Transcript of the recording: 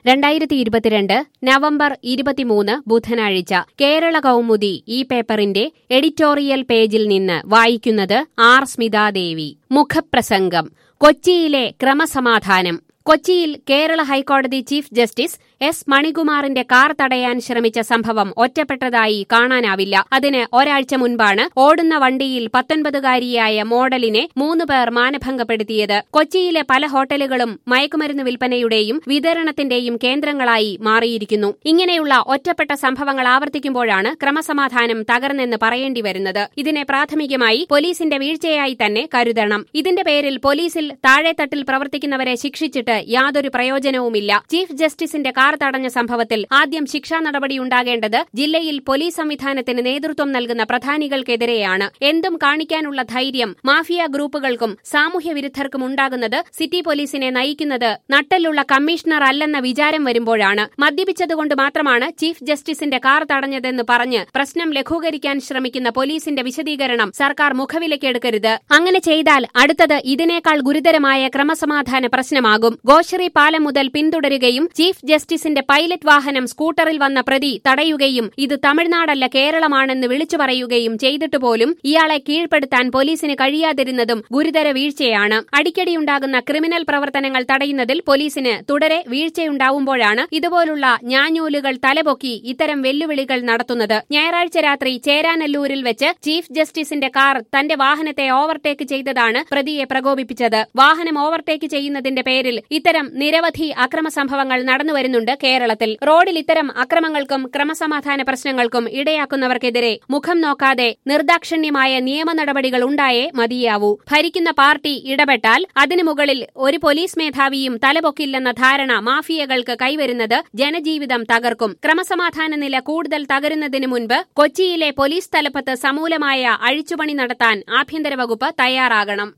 രണ്ടായിരത്തി ഇരുപത്തിരണ്ട് നവംബർ ഇരുപത്തിമൂന്ന് ബുധനാഴ്ച കേരള കൗമുദി ഈ പേപ്പറിന്റെ എഡിറ്റോറിയൽ പേജിൽ നിന്ന് വായിക്കുന്നത് ആർ സ്മിതാദേവി മുഖപ്രസംഗം കൊച്ചിയിലെ ക്രമസമാധാനം കൊച്ചിയിൽ കേരള ഹൈക്കോടതി ചീഫ് ജസ്റ്റിസ് എസ് മണികുമാറിന്റെ കാർ തടയാൻ ശ്രമിച്ച സംഭവം ഒറ്റപ്പെട്ടതായി കാണാനാവില്ല അതിന് ഒരാഴ്ച മുൻപാണ് ഓടുന്ന വണ്ടിയിൽ പത്തൊൻപതുകാരിയായ മോഡലിനെ മൂന്ന് പേർ മാനഭംഗപ്പെടുത്തിയത് കൊച്ചിയിലെ പല ഹോട്ടലുകളും മയക്കുമരുന്ന് വിൽപ്പനയുടെയും വിതരണത്തിന്റെയും കേന്ദ്രങ്ങളായി മാറിയിരിക്കുന്നു ഇങ്ങനെയുള്ള ഒറ്റപ്പെട്ട സംഭവങ്ങൾ ആവർത്തിക്കുമ്പോഴാണ് ക്രമസമാധാനം തകർന്നെന്ന് പറയേണ്ടി വരുന്നത് ഇതിനെ പ്രാഥമികമായി പോലീസിന്റെ വീഴ്ചയായി തന്നെ കരുതണം ഇതിന്റെ പേരിൽ പോലീസിൽ താഴെത്തട്ടിൽ പ്രവർത്തിക്കുന്നവരെ ശിക്ഷിച്ചിട്ട് യാതൊരു പ്രയോജനവുമില്ല ചീഫ് ജസ്റ്റിസിന്റെ കാർ തടഞ്ഞ സംഭവത്തിൽ ആദ്യം ശിക്ഷാ നടപടിയുണ്ടാകേണ്ടത് ജില്ലയിൽ പോലീസ് സംവിധാനത്തിന് നേതൃത്വം നൽകുന്ന പ്രധാനികൾക്കെതിരെയാണ് എന്തും കാണിക്കാനുള്ള ധൈര്യം മാഫിയ ഗ്രൂപ്പുകൾക്കും സാമൂഹ്യ വിരുദ്ധർക്കും ഉണ്ടാകുന്നത് സിറ്റി പോലീസിനെ നയിക്കുന്നത് നട്ടലുള്ള കമ്മീഷണർ അല്ലെന്ന വിചാരം വരുമ്പോഴാണ് മദ്യപിച്ചതുകൊണ്ട് മാത്രമാണ് ചീഫ് ജസ്റ്റിസിന്റെ കാർ തടഞ്ഞതെന്ന് പറഞ്ഞ് പ്രശ്നം ലഘൂകരിക്കാൻ ശ്രമിക്കുന്ന പോലീസിന്റെ വിശദീകരണം സർക്കാർ മുഖവിലക്കെടുക്കരുത് അങ്ങനെ ചെയ്താൽ അടുത്തത് ഇതിനേക്കാൾ ഗുരുതരമായ ക്രമസമാധാന പ്രശ്നമാകും ഗോശ്രീ പാലം മുതൽ പിന്തുടരുകയും ചീഫ് ജസ്റ്റിസിന്റെ പൈലറ്റ് വാഹനം സ്കൂട്ടറിൽ വന്ന പ്രതി തടയുകയും ഇത് തമിഴ്നാടല്ല കേരളമാണെന്ന് വിളിച്ചു പറയുകയും ചെയ്തിട്ട് പോലും ഇയാളെ കീഴ്പ്പെടുത്താൻ പോലീസിന് കഴിയാതിരുന്നതും ഗുരുതര വീഴ്ചയാണ് അടിക്കടിയുണ്ടാകുന്ന ക്രിമിനൽ പ്രവർത്തനങ്ങൾ തടയുന്നതിൽ പോലീസിന് തുടരെ വീഴ്ചയുണ്ടാവുമ്പോഴാണ് ഇതുപോലുള്ള ഞാഞ്ഞൂലുകൾ തലപൊക്കി ഇത്തരം വെല്ലുവിളികൾ നടത്തുന്നത് ഞായറാഴ്ച രാത്രി ചേരാനല്ലൂരിൽ വെച്ച് ചീഫ് ജസ്റ്റിസിന്റെ കാർ തന്റെ വാഹനത്തെ ഓവർടേക്ക് ചെയ്തതാണ് പ്രതിയെ പ്രകോപിപ്പിച്ചത് വാഹനം ഓവർടേക്ക് ചെയ്യുന്നതിന്റെ പേരിൽ ഇത്തരം നിരവധി അക്രമ സംഭവങ്ങൾ നടന്നുവരുന്നുണ്ട് കേരളത്തിൽ റോഡിൽ ഇത്തരം അക്രമങ്ങൾക്കും ക്രമസമാധാന പ്രശ്നങ്ങൾക്കും ഇടയാക്കുന്നവർക്കെതിരെ മുഖം നോക്കാതെ നിർദാക്ഷിണ്യമായ നിയമ നടപടികൾ ഉണ്ടായേ മതിയാവൂ ഭരിക്കുന്ന പാർട്ടി ഇടപെട്ടാൽ അതിനു മുകളിൽ ഒരു പോലീസ് മേധാവിയും തലപൊക്കില്ലെന്ന ധാരണ മാഫിയകൾക്ക് കൈവരുന്നത് ജനജീവിതം തകർക്കും ക്രമസമാധാന നില കൂടുതൽ തകരുന്നതിനു മുൻപ് കൊച്ചിയിലെ പോലീസ് തലപ്പത്ത് സമൂലമായ അഴിച്ചുപണി നടത്താൻ ആഭ്യന്തര വകുപ്പ് തയ്യാറാകണം